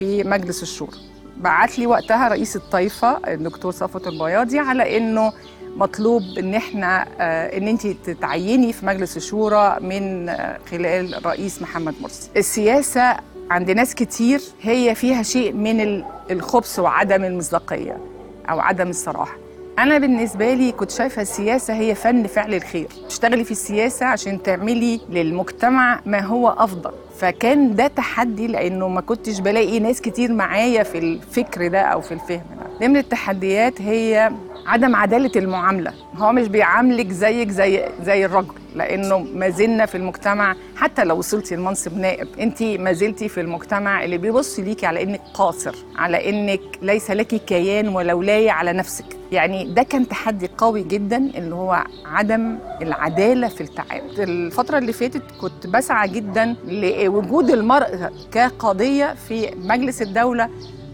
في مجلس الشورى بعت لي وقتها رئيس الطائفه الدكتور صفوت البياضي على انه مطلوب ان احنا آه، ان انت تتعيني في مجلس الشورى من آه، خلال الرئيس محمد مرسي السياسه عند ناس كتير هي فيها شيء من ال- الخبث وعدم المصداقيه او عدم الصراحه انا بالنسبه لي كنت شايفه السياسه هي فن فعل الخير تشتغلي في السياسه عشان تعملي للمجتمع ما هو افضل فكان ده تحدي لانه ما كنتش بلاقي ناس كتير معايا في الفكر ده او في الفهم ده ضمن التحديات هي عدم عداله المعامله هو مش بيعاملك زيك زي زي الرجل لانه ما زلنا في المجتمع حتى لو وصلتي لمنصب نائب انت ما زلتي في المجتمع اللي بيبص ليكي على انك قاصر على انك ليس لك كيان ولا ولايه على نفسك يعني ده كان تحدي قوي جدا اللي هو عدم العداله في التعامل الفتره اللي فاتت كنت بسعى جدا لوجود المراه كقضيه في مجلس الدوله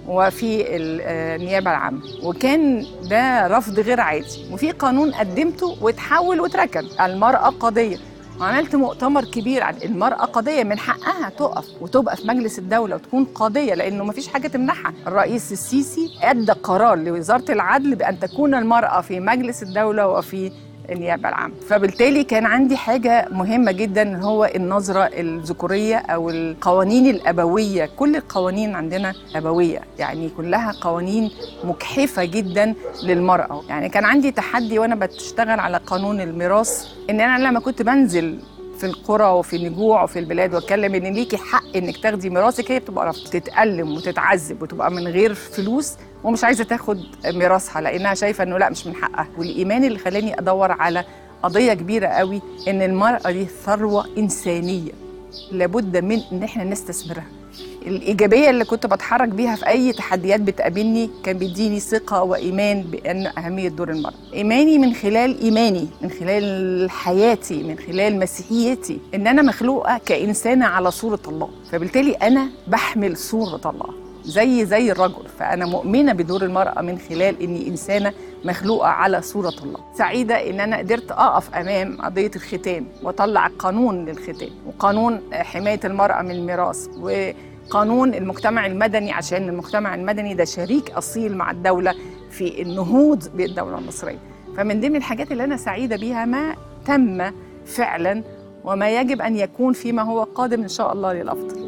وفي ال- آه، النيابه العامه وكان ده رفض غير عادي وفي قانون قدمته واتحول واتركن المراه قضيه وعملت مؤتمر كبير عن المرأة قضية من حقها تقف وتبقى في مجلس الدولة وتكون قاضية لأنه ما فيش حاجة تمنعها الرئيس السيسي أدى قرار لوزارة العدل بأن تكون المرأة في مجلس الدولة وفي النيابة العامة فبالتالي كان عندي حاجة مهمة جدا هو النظرة الذكورية أو القوانين الأبوية كل القوانين عندنا أبوية يعني كلها قوانين مجحفة جدا للمرأة يعني كان عندي تحدي وأنا بشتغل على قانون الميراث إن أنا لما كنت بنزل في القرى وفي النجوع وفي البلاد واتكلم ان ليكي حق انك تاخدي ميراثك هي بتبقى رفض تتألم وتتعذب وتبقى من غير فلوس ومش عايزه تاخد ميراثها لانها شايفه انه لا مش من حقها والايمان اللي خلاني ادور على قضيه كبيره قوي ان المراه دي ثروه انسانيه لابد من ان احنا نستثمرها الايجابيه اللي كنت بتحرك بيها في اي تحديات بتقابلني كان بيديني ثقه وايمان بان اهميه دور المراه ايماني من خلال ايماني من خلال حياتي من خلال مسيحيتي ان انا مخلوقه كانسانه على صوره الله فبالتالي انا بحمل صوره الله زي زي الرجل فانا مؤمنه بدور المراه من خلال اني انسانه مخلوقه على صوره الله سعيده ان انا قدرت اقف امام قضيه الختان واطلع قانون للختان وقانون حمايه المراه من الميراث وقانون المجتمع المدني عشان المجتمع المدني ده شريك اصيل مع الدوله في النهوض بالدوله المصريه فمن ضمن الحاجات اللي انا سعيده بيها ما تم فعلا وما يجب ان يكون فيما هو قادم ان شاء الله للافضل